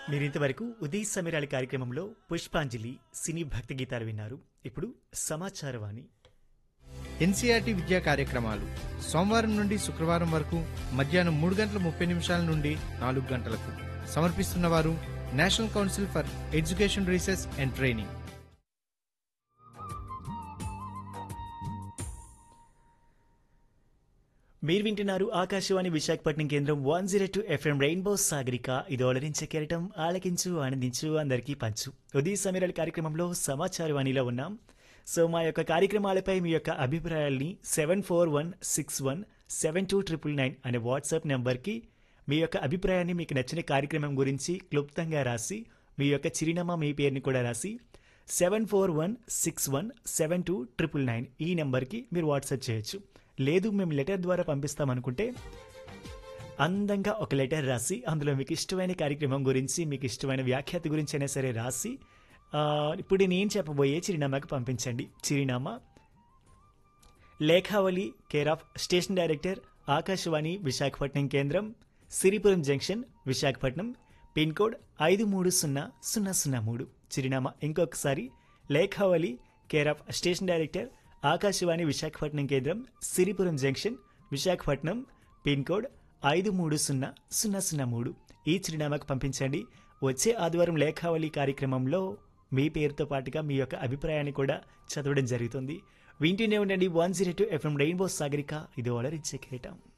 మీరింతవరకు ఉదయ్ సమీరాలి కార్యక్రమంలో పుష్పాంజలి సినీ భక్తి గీతాలు విన్నారు ఇప్పుడు సమాచారవాణి ఎన్సీఆర్టీ విద్యా కార్యక్రమాలు సోమవారం నుండి శుక్రవారం వరకు మధ్యాహ్నం మూడు గంటల ముప్పై నిమిషాల నుండి నాలుగు గంటలకు సమర్పిస్తున్నవారు national council for education research and training మీరు వింటున్నారు ఆకాశవాణి విశాఖపట్నం కేంద్రం one zero two FM rainbow Sagarika ఇది ఓలరించే కెరటం ఆలకించు ఆనందించు అందరికీ పంచు ఉదయ సమీరాల కార్యక్రమంలో సమాచారవాణిలో ఉన్నాం సో మా యొక్క కార్యక్రమాలపై మీ యొక్క అభిప్రాయాల్ని seven four one six one seven two triple nine అనే వాట్సాప్ నెంబర్కి మీ యొక్క అభిప్రాయాన్ని మీకు నచ్చిన కార్యక్రమం గురించి క్లుప్తంగా రాసి మీ యొక్క చిరునామా మీ పేరుని కూడా రాసి seven four one six one seven two triple nine ఈ నెంబర్కి మీరు వాట్సాప్ చేయొచ్చు లేదు మేము లెటర్ ద్వారా పంపిస్తామనుకుంటే అందంగా ఒక లెటర్ రాసి అందులో మీకు ఇష్టమైన కార్యక్రమం గురించి మీకు ఇష్టమైన వ్యాఖ్యాత గురించి అయినా సరే రాసి ఆ, ఇప్పుడు నేను చెప్పబోయే చిరునామాకి పంపించండి చిరునామా Lekhavali care of station director Akashvani Visakhapatnam కేంద్రం Siripuram junction Visakhapatnam pin code ఐదు మూడు సున్నా సున్నా సున్నా మూడు చిరునామా ఇంకొకసారి Lekhavali care of station director Akashvani Visakhapatnam కేంద్రం Siripuram junction Visakhapatnam pin code ఐదు మూడు సున్నా సున్నా సున్నా మూడు ఈ చిరునామాకు పంపించండి వచ్చే ఆదివారం లేఖావళి కార్యక్రమంలో మీ పేరుతో పాటుగా మీ యొక్క అభిప్రాయాన్ని కూడా చదవడం జరుగుతుంది వింటూనే ఉండండి one zero two FM rainbow Sagarika ఇది ఓడరిచ్చే కిరీటం